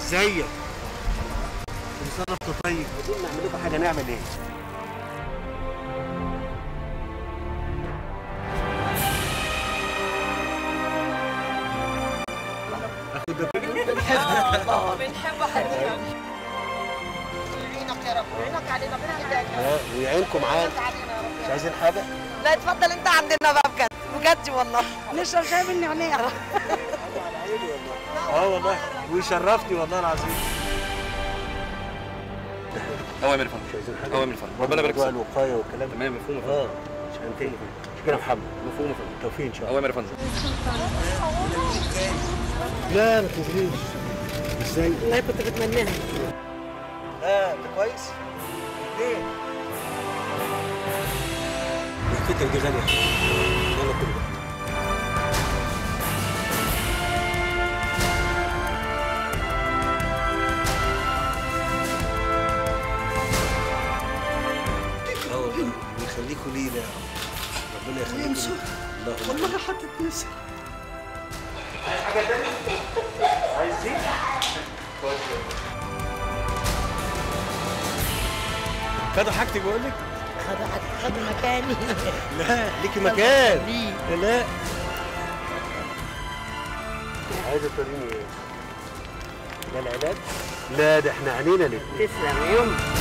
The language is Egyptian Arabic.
ازيك كل سنه وانت طيب عايزين نعمل لكم حاجه نعمل ايه اخد ده كله بنحب حضرتك يعينك يا رب يعينك علينا بجد اه ويعينكم معانا مش عايزين حاجه لا اتفضل انت عندنا بقى بجد بجد والله نشرب شاي بالنعناع اه والله ويشرفني والله العظيم اوامر يا مش فندم عايزين حاجه اوامر يا فندم ربنا يبارك موضوع فيك الوقايه والكلام ده تمام مفهوم يا فندم اه مش هنتهي كده يا محمد مفهوم يا فندم توفيق ان شاء الله اوامر يا فندم لا ما تنزليش ازاي والله كنت بتمناها اه انت كويس ليه الفكره دي غاليه يلا كده اه والله ويخليكوا لينا يا رب ربنا يخليكم وينصر. لينا. اللهم والله حطت نفسي عايز دي؟ خدوا حاجتي بقول لك؟ خدوا خدوا مكاني لا ليكي مكان ليه لا عايزه توريني ايه؟ ده العلاج؟ لا ده احنا عنينا ليه تسلم يوم